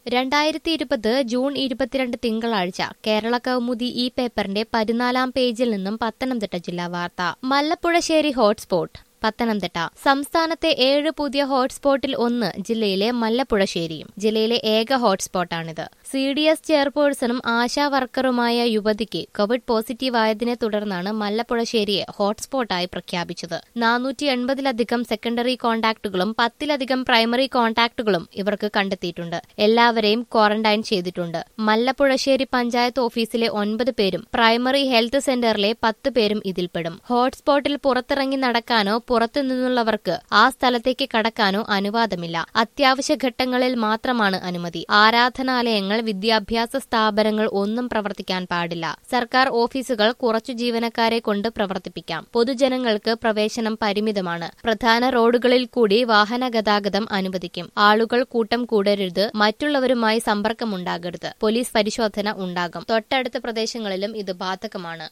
രണ്ടായിരത്തി ഇരുപത് ജൂൺ ഇരുപത്തിരണ്ട് തിങ്കളാഴ്ച കേരള കൗമുദി ഈ പേപ്പറിന്റെ പതിനാലാം പേജിൽ നിന്നും പത്തനംതിട്ട ജില്ലാ വാർത്ത മല്ലപ്പുഴശ്ശേരി ഹോട്ട്സ്പോട്ട് പത്തനംതിട്ട സംസ്ഥാനത്തെ ഏഴ് പുതിയ ഹോട്ട്സ്പോട്ടിൽ ഒന്ന് ജില്ലയിലെ മല്ലപ്പുഴശ്ശേരിയും ജില്ലയിലെ ഏക ഹോട്ട്സ്പോട്ടാണിത് സി ഡി എസ് ചെയർപേഴ്സണും ആശാ വർക്കറുമായ യുവതിക്ക് കോവിഡ് പോസിറ്റീവ് ആയതിനെ തുടർന്നാണ് മല്ലപ്പുഴശ്ശേരിയെ ഹോട്ട്സ്പോട്ടായി പ്രഖ്യാപിച്ചത് നാനൂറ്റി എൺപതിലധികം സെക്കൻഡറി കോൺടാക്റ്റുകളും പത്തിലധികം പ്രൈമറി കോൺടാക്റ്റുകളും ഇവർക്ക് കണ്ടെത്തിയിട്ടുണ്ട് എല്ലാവരെയും ക്വാറന്റൈൻ ചെയ്തിട്ടുണ്ട് മല്ലപ്പുഴശ്ശേരി പഞ്ചായത്ത് ഓഫീസിലെ ഒൻപത് പേരും പ്രൈമറി ഹെൽത്ത് സെന്ററിലെ പത്ത് പേരും ഇതിൽപ്പെടും ഹോട്ട്സ്പോട്ടിൽ പുറത്തിറങ്ങി നടക്കാനോ പുറത്തുനിന്നുള്ളവർക്ക് ആ സ്ഥലത്തേക്ക് കടക്കാനോ അനുവാദമില്ല അത്യാവശ്യ ഘട്ടങ്ങളിൽ മാത്രമാണ് അനുമതി ആരാധനാലയങ്ങൾ വിദ്യാഭ്യാസ സ്ഥാപനങ്ങൾ ഒന്നും പ്രവർത്തിക്കാൻ പാടില്ല സർക്കാർ ഓഫീസുകൾ കുറച്ചു ജീവനക്കാരെ കൊണ്ട് പ്രവർത്തിപ്പിക്കാം പൊതുജനങ്ങൾക്ക് പ്രവേശനം പരിമിതമാണ് പ്രധാന റോഡുകളിൽ കൂടി വാഹന ഗതാഗതം അനുവദിക്കും ആളുകൾ കൂട്ടം കൂടരുത് മറ്റുള്ളവരുമായി സമ്പർക്കമുണ്ടാകരുത് പോലീസ് പരിശോധന ഉണ്ടാകും തൊട്ടടുത്ത പ്രദേശങ്ങളിലും ഇത് ബാധകമാണ്